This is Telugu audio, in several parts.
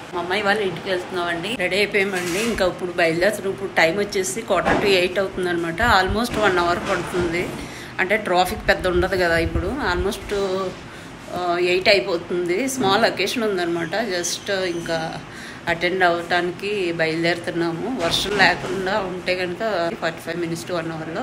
మా అమ్మాయి వాళ్ళ ఇంటికి వెళ్తున్నామండి రెడీ అయిపోయామండి ఇంకా ఇప్పుడు బయలుదేరుతున్నాం ఇప్పుడు టైం వచ్చేసి క్వార్టర్ టు ఎయిట్ అవుతుంది అనమాట ఆల్మోస్ట్ వన్ అవర్ పడుతుంది అంటే ట్రాఫిక్ పెద్ద ఉండదు కదా ఇప్పుడు ఆల్మోస్ట్ ఎయిట్ అయిపోతుంది స్మాల్ అకేషన్ ఉందన్నమాట జస్ట్ ఇంకా అటెండ్ అవ్వటానికి బయలుదేరుతున్నాము వర్షం లేకుండా ఉంటే కనుక forty five minutes to one అవర్లో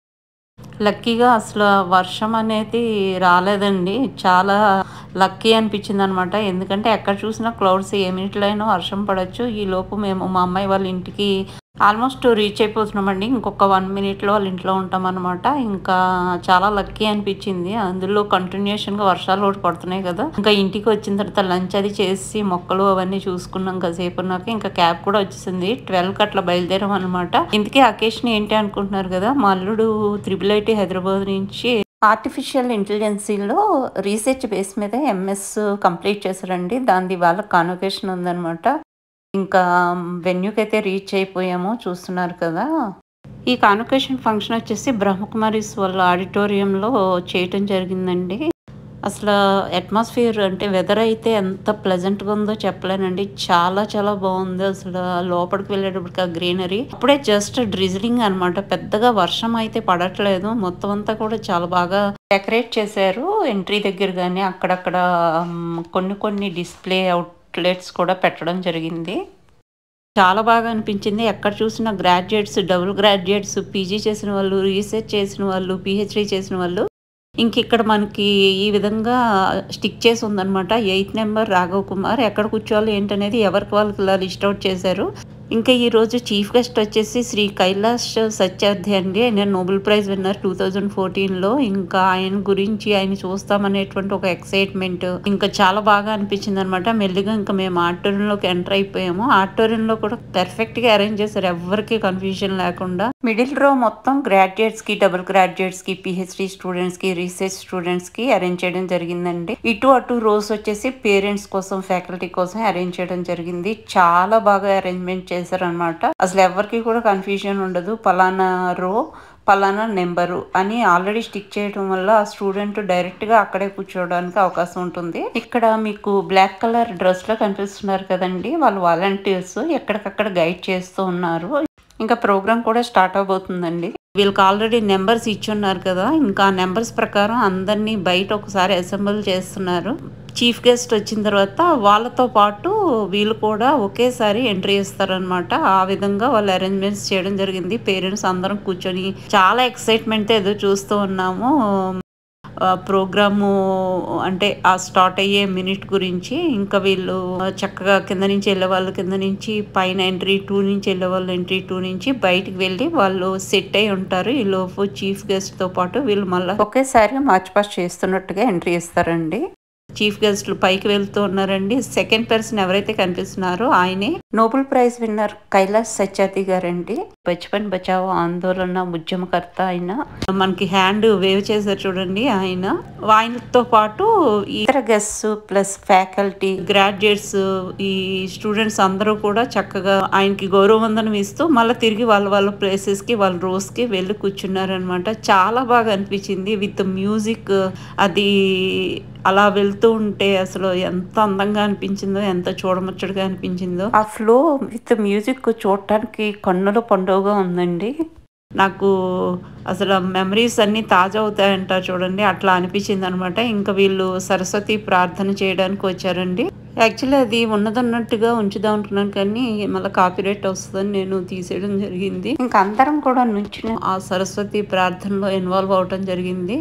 లక్కీగా అసలు వర్షం అనేది రాలేదండి చాలా లక్కీ అనిపించింది అనమాట ఎందుకంటే ఎక్కడ చూసినా క్లౌడ్స్ ఏ మినిట్లో అయినా వర్షం పడవచ్చు ఈ లోపు మేము మా అమ్మాయి వాళ్ళ ఇంటికి ఆల్మోస్ట్ రీచ్ అయిపోతున్నామండి ఇంకొక వన్ మినిట్లో వాళ్ళ ఇంట్లో ఉంటాం అనమాట ఇంకా చాలా లక్కీ అనిపించింది అందులో కంటిన్యూషన్గా వర్షాలు ఒకటి పడుతున్నాయి కదా ఇంకా ఇంటికి వచ్చిన తర్వాత లంచ్ అది చేసి మొక్కలు అవన్నీ చూసుకున్నాం కాసేపు ఉన్నాక ఇంకా క్యాబ్ కూడా వచ్చేసింది ట్వెల్వ్ కి అట్లా బయలుదేరాం అనమాట ఇందుకే అకేషన్ ఏంటి అనుకుంటున్నారు కదా మా అల్లుడు త్రిబుల్ ఐటీ హైదరాబాద్ నుంచి ఆర్టిఫిషియల్ ఇంటెలిజెన్సీలో రీసెర్చ్ బేస్ మీద ఎంఎస్ కంప్లీట్ చేశారండి దాని వాళ్ళ కాన్వకేషన్ ఉందన్నమాట ఇంకా వెన్యూకి అయితే రీచ్ అయిపోయాము చూస్తున్నారు కదా ఈ కాన్వకేషన్ ఫంక్షన్ వచ్చేసి బ్రహ్మకుమారిస్ వాళ్ళ ఆడిటోరియంలో చేయటం జరిగిందండి అసలు అట్మాస్ఫియర్ అంటే వెదర్ అయితే ఎంత ప్లెజెంట్గా ఉందో చెప్పలేనండి చాలా చాలా బాగుంది అసలు లోపలికి వెళ్ళేటప్పటికి ఆ గ్రీనరీ అప్పుడే జస్ట్ డ్రిజిలింగ్ అనమాట పెద్దగా వర్షం అయితే పడట్లేదు మొత్తం అంతా కూడా చాలా బాగా డెకరేట్ చేశారు ఎంట్రీ దగ్గర కానీ అక్కడక్కడ మ్, కొన్ని కొన్ని డిస్ప్లే అవుట్లెట్స్ కూడా పెట్టడం జరిగింది చాలా బాగా అనిపించింది ఎక్కడ చూసినా గ్రాడ్యుయేట్స్ డబుల్ గ్రాడ్యుయేట్స్ పీజీ చేసిన వాళ్ళు రీసెర్చ్ చేసిన వాళ్ళు పిహెచ్డి చేసిన వాళ్ళు ఇంక ఇక్కడ మనకి ఈ విధంగా స్టిక్ చేసి ఉందన్నమాట ఎయిత్ నెంబర్ రాఘవ్ కుమార్ ఎక్కడ కూర్చోవాలి ఏంటనేది ఎవరికి వాళ్ళకి ఇలా లిస్ట్ అవుట్ చేశారు ఇంకా ఈ రోజు చీఫ్ గెస్ట్ వచ్చేసి శ్రీ కైలాష్ సత్యార్థి అండి ఆయన Nobel prize winner two thousand ఫోర్టీన్లో ఇంకా ఆయన గురించి ఆయన చూస్తామనేటువంటి ఒక ఎక్సైట్మెంట్ ఇంకా చాలా బాగా అనిపించింది అనమాట మెల్లిగా ఇంకా మేము ఆడిటోరియంలోకి ఎంటర్ అయిపోయాము ఆడిటోరియంలో కూడా పెర్ఫెక్ట్ గా అరేంజ్ చేశారు ఎవరికి కన్ఫ్యూజన్ లేకుండా మిడిల్ రో మొత్తం గ్రాడ్యుయేట్స్ కి డబుల్ గ్రాడ్యుయేట్స్ కి పిహెచ్డి స్టూడెంట్స్ కి రీసెర్చ్ స్టూడెంట్స్ కి అరేంజ్ చేయడం జరిగిందండి ఇటు అటు రోస్ వచ్చేసి పేరెంట్స్ కోసం ఫ్యాకల్టీ కోసం అరేంజ్ చేయడం జరిగింది చాలా బాగా అరేంజ్మెంట్ చేశారనమాట అసలు ఎవరికి కూడా కన్ఫ్యూజన్ ఉండదు పలానా రో పలానా నెంబరు అని ఆల్రెడీ స్టిక్ చేయడం వల్ల ఆ స్టూడెంట్ డైరెక్ట్ గా అక్కడే కూర్చోవడానికి అవకాశం ఉంటుంది ఇక్కడ మీకు బ్లాక్ కలర్ డ్రెస్ లో కనిపిస్తున్నారు కదండి వాళ్ళు వాలంటీర్స్ ఎక్కడికక్కడ గైడ్ చేస్తూ ఉన్నారు ఇంకా ప్రోగ్రామ్ కూడా స్టార్ట్ అవబోతుందండి వీళ్ళకి ఆల్రెడీ నెంబర్స్ ఇచ్చున్నారు కదా ఇంకా నెంబర్స్ ప్రకారం అందరినీ బయట ఒకసారి అసెంబుల్ చేస్తున్నారు చీఫ్ గెస్ట్ వచ్చిన తర్వాత వాళ్ళతో పాటు వీళ్ళు కూడా ఒకేసారి ఎంట్రీ ఇస్తారనమాట ఆ విధంగా వాళ్ళు అరేంజ్మెంట్స్ చేయడం జరిగింది పేరెంట్స్ అందరం కూర్చొని చాలా ఎక్సైట్మెంట్ ఏదో చూస్తూ ఉన్నాము ప్రోగ్రాము అంటే ఆ స్టార్ట్ అయ్యే మినిట్ గురించి ఇంకా వీళ్ళు చక్కగా కింద నుంచి వెళ్ళే వాళ్ళు కింద నుంచి పైన ఎంట్రీ టూ నుంచి వెళ్ళే వాళ్ళు ఎంట్రీ టూ నుంచి బయటికి వెళ్ళి వాళ్ళు సెట్ అయి ఉంటారు ఈ లోపు చీఫ్ గెస్ట్ తో పాటు వీళ్ళు మళ్ళీ ఒకేసారి మార్చ్ పాస్ చేస్తున్నట్టుగా ఎంట్రీ ఇస్తారండి చీఫ్ గెస్ట్లు పైకి వెళ్తూ ఉన్నారండి సెకండ్ పర్సన్ ఎవరైతే కనిపిస్తున్నారో ఆయనే Nobel prize winner Kailash Satyarthi గారండి బచ్పన్ బచావో ఆందోళన ఉద్యమకర్త ఆయన మనకి హ్యాండ్ వేవ్ చేశారు చూడండి ఆయన ఆయనతో పాటు ఇతర గెస్ట్స్ ప్లస్ ఫ్యాకల్టీ గ్రాడ్యుయేట్స్ ఈ స్టూడెంట్స్ అందరూ కూడా చక్కగా ఆయనకి గౌరవవందనం ఇస్తూ మళ్ళీ తిరిగి వాళ్ళ వాళ్ళ ప్లేసెస్ కి వాళ్ళ రోస్ కి వెళ్ళి కూర్చున్నారనమాట చాలా బాగా అనిపించింది విత్ మ్యూజిక్ అది అలా వెళ్తూ ఉంటే అసలు ఎంత అందంగా అనిపించిందో ఎంత చూడముచ్చటగా అనిపించిందో ఆ ఫ్లో విత్ మ్యూజిక్ చూడటానికి కన్నుల పండుగగా ఉందండి నాకు అసలు మెమరీస్ అన్ని తాజా అవుతాయంటారు చూడండి అట్లా అనిపించింది అనమాట ఇంకా వీళ్ళు సరస్వతి ప్రార్థన చేయడానికి వచ్చారండి యాక్చువల్లీ అది ఉన్నదన్నట్టుగా ఉంచుదాం అనుకున్నాను కానీ మళ్ళీ కాపీరైట్ వస్తుందని నేను తీసేయడం జరిగింది ఇంకా అందరం కూడా నుంచి ఆ సరస్వతి ప్రార్థనలో ఇన్వాల్వ్ అవటం జరిగింది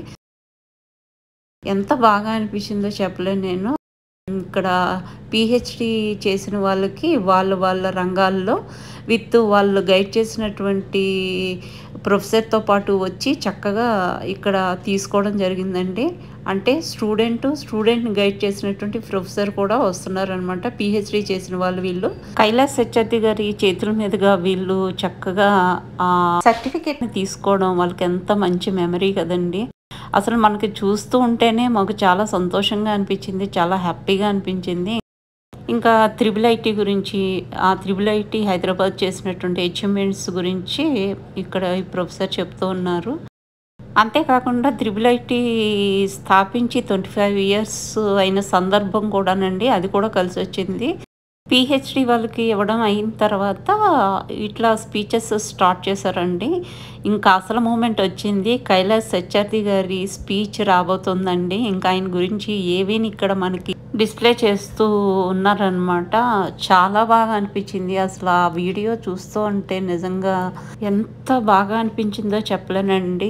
ఎంత బాగా అనిపించిందో చెప్పలేను నేను ఇక్కడ పిహెచ్డి చేసిన వాళ్ళకి వాళ్ళ వాళ్ళ రంగాల్లో విత్ వాళ్ళు గైడ్ చేసినటువంటి ప్రొఫెసర్తో పాటు వచ్చి చక్కగా ఇక్కడ తీసుకోవడం జరిగిందండి అంటే స్టూడెంట్ స్టూడెంట్ని గైడ్ చేసినటువంటి ప్రొఫెసర్ కూడా వస్తున్నారనమాట పిహెచ్డి చేసిన వాళ్ళు వీళ్ళు కైలాస్ సత్యార్థి గారి చేతుల మీదుగా వీళ్ళు చక్కగా ఆ సర్టిఫికేట్ని తీసుకోవడం వాళ్ళకి ఎంత మంచి మెమరీ కదండి అసలు మనకి చూస్తూ ఉంటేనే మాకు చాలా సంతోషంగా అనిపించింది చాలా హ్యాపీగా అనిపించింది ఇంకా త్రిబుల్ ఐటీ గురించి ఆ త్రిబుల్ ఐటీ హైదరాబాద్ చేసినటువంటి అచీవ్మెంట్స్ గురించి ఇక్కడ ఈ ప్రొఫెసర్ చెప్తూ ఉన్నారు అంతేకాకుండా త్రిబుల్ ఐటీ స్థాపించి ట్వంటీ ఫైవ్ ఇయర్స్ అయిన సందర్భం కూడానండి అది కూడా కలిసి వచ్చింది పిహెచ్డి వాళ్ళకి ఇవ్వడం అయిన తర్వాత ఇట్లా స్పీచెస్ స్టార్ట్ చేశారండి ఇంకా అసలు మూమెంట్ వచ్చింది కైలాస్ సత్యార్థి గారి స్పీచ్ రాబోతుందండి ఇంకా ఆయన గురించి ఏవిని ఇక్కడ మనకి డిస్ప్లే చేస్తూ ఉన్నారనమాట చాలా బాగా అనిపించింది అసలు ఆ వీడియో చూస్తూ ఉంటే నిజంగా ఎంత బాగా అనిపించిందో చెప్పలేనండి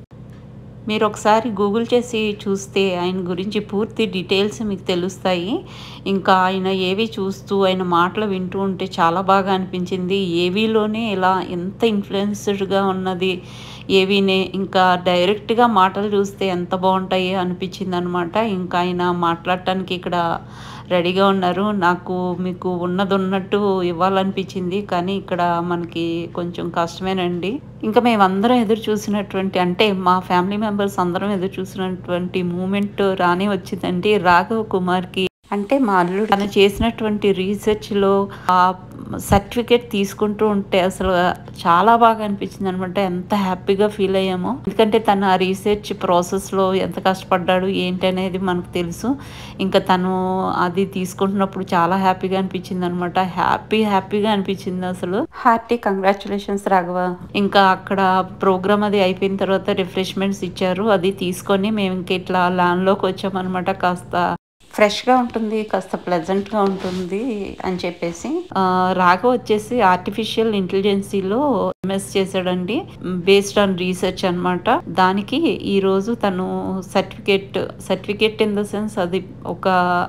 మీరు ఒకసారి గూగుల్ చేసి చూస్తే ఆయన గురించి పూర్తి డీటెయిల్స్ మీకు తెలుస్తాయి ఇంకా ఆయన ఏవి చూస్తూ ఆయన మాటలు వింటూ ఉంటే చాలా బాగా అనిపించింది ఏవీలోనే ఇలా ఎంత ఇన్ఫ్లుయెన్స్డ్గా ఉన్నది ఏవీనే ఇంకా డైరెక్ట్గా మాటలు చూస్తే ఎంత బాగుంటాయి అనిపించింది అనమాట ఇంకా ఆయన మాట్లాడటానికి ఇక్కడ రెడీగా ఉన్నారు నాకు మీకు ఉన్నది ఉన్నట్టు ఇవ్వాలనిపించింది కానీ ఇక్కడ మనకి కొంచెం కష్టమేనండి ఇంకా మేమందరం ఎదురు చూసినటువంటి అంటే మా ఫ్యామిలీ మెంబర్స్ అందరం ఎదురు చూసినటువంటి మూమెంట్ రానే వచ్చిందండి రాఘవ్ కుమార్కి అంటే మా అల్లుడు తను చేసినటువంటి రీసెర్చ్లో ఆ సర్టిఫికేట్ తీసుకుంటూ ఉంటే అసలు చాలా బాగా అనిపించింది అనమాట ఎంత హ్యాపీగా ఫీల్ అయ్యామో ఎందుకంటే తను ఆ రీసెర్చ్ ప్రాసెస్లో ఎంత కష్టపడ్డాడు ఏంటి అనేది మనకు తెలుసు ఇంకా తను అది తీసుకుంటున్నప్పుడు చాలా హ్యాపీగా అనిపించింది అనమాట హ్యాపీ హ్యాపీగా అనిపించింది అసలు హార్టీ కంగ్రాచులేషన్స్ రాఘవ ఇంకా అక్కడ ప్రోగ్రామ్ అది అయిపోయిన తర్వాత రిఫ్రెష్మెంట్స్ ఇచ్చారు అది తీసుకొని మేము ఇంక ఇట్లా లాన్లోకి వచ్చామన్నమాట కాస్త ఫ్రెష్గా ఉంటుంది కాస్త ప్లెజెంట్గా ఉంటుంది అని చెప్పేసి ఆ, రాఘవ్ వచ్చేసి ఆర్టిఫిషియల్ ఇంటెలిజెన్సీలో ఎంఎస్ చేశాడండి బేస్డ్ ఆన్ రీసెర్చ్ అన్నమాట దానికి ఈ రోజు తను certificate certificate in the sense అది ఒక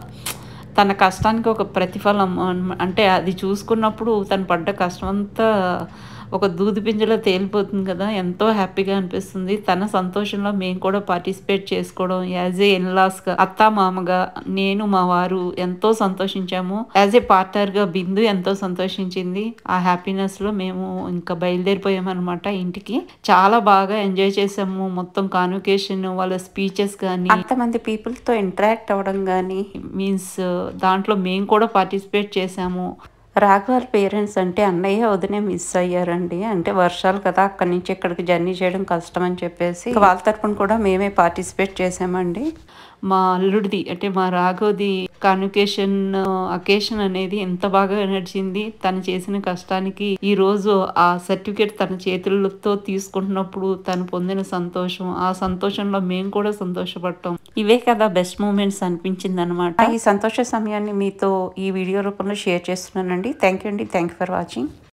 తన కష్టానికి ఒక ప్రతిఫలం అన్మ- అంటే అది చూసుకున్నప్పుడు తను పడ్డ కష్టం అంతా ఒక దూది పింజలో తేలిపోతుంది కదా ఎంతో హ్యాపీగా అనిపిస్తుంది తన సంతోషంలో మేము కూడా పార్టిసిపేట్ చేసుకోవడం యాజ్ ఏ ఇన్లాస్గా అత్త మామగా నేను మా వారు ఎంతో సంతోషించాము యాజ్ ఏ పార్ట్నర్గా బిందు ఎంతో సంతోషించింది ఆ హ్యాపీనెస్లో మేము ఇంకా బయలుదేరిపోయామన్నమాట ఇంటికి చాలా బాగా ఎంజాయ్ చేసాము మొత్తం కాన్వకేషన్ వాళ్ళ స్పీచెస్ కానీ అంతమంది పీపుల్తో ఇంటరాక్ట్ అవ్వడం కానీ మీన్స్ దాంట్లో మేము కూడా పార్టిసిపేట్ చేసాము రాఘవాల్ పేరెంట్స్ అంటే అన్నయ్య వదినే మిస్ అయ్యారండి అంటే వర్షాలు కదా అక్కడి నుంచి ఇక్కడికి జర్నీ చేయడం కష్టం అని చెప్పేసి ఇంకా వాళ్ళ తరపున కూడా మేమే పార్టిసిపేట్ చేసామండి మా అల్లుడిది అంటే మా రాఘవది కాన్వికేషన్ అకేషన్ అనేది ఎంత బాగా నడిచింది తను చేసిన కష్టానికి ఈ రోజు ఆ సర్టిఫికేట్ తన చేతులతో తీసుకుంటున్నప్పుడు తను పొందిన సంతోషం ఆ సంతోషంలో మేము కూడా సంతోషపడటం ఇవే కదా బెస్ట్ మూమెంట్స్ అనిపించింది అనమాట ఈ సంతోష సమయాన్ని మీతో ఈ వీడియో రూపంలో షేర్ చేస్తున్నానండి థ్యాంక్ యూ అండి థ్యాంక్ యూ ఫర్ వాచింగ్